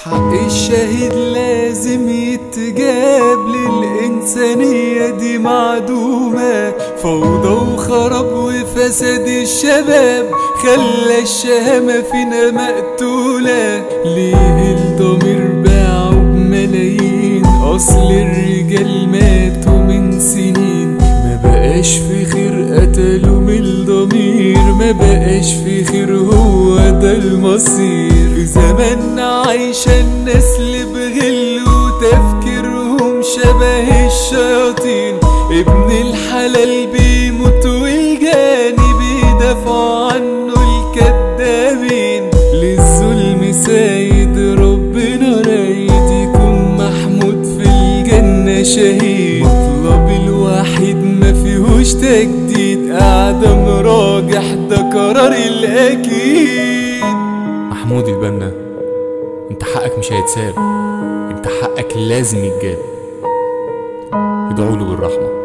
حق الشهيد لازم يتجاب للإنسانية دي معدومة فوضى وخراب وفساد الشباب خلى الشهامة فينا مقتولة ليه الضمير باعوا بملايين أصل الرجال ماتوا من سنين ما بقاش في خير قتلوا من الضمير ما بقاش في خير هو ده المصير في زماننا عايشة النسل بغل وتفكيرهم شبه الشياطين ابن الحلال بيموت والجاني بيدافعوا عنه الكدابين للظلم سايد ربنا رايد يكون محمود في الجنة شهيد مطلب الوحيد ما فيهوش تجديد أعدم راجح ده قرار الأكيد محمود البنا انت حقك مش هيتساب انت حقك لازم يتجاب ادعوا له بالرحمه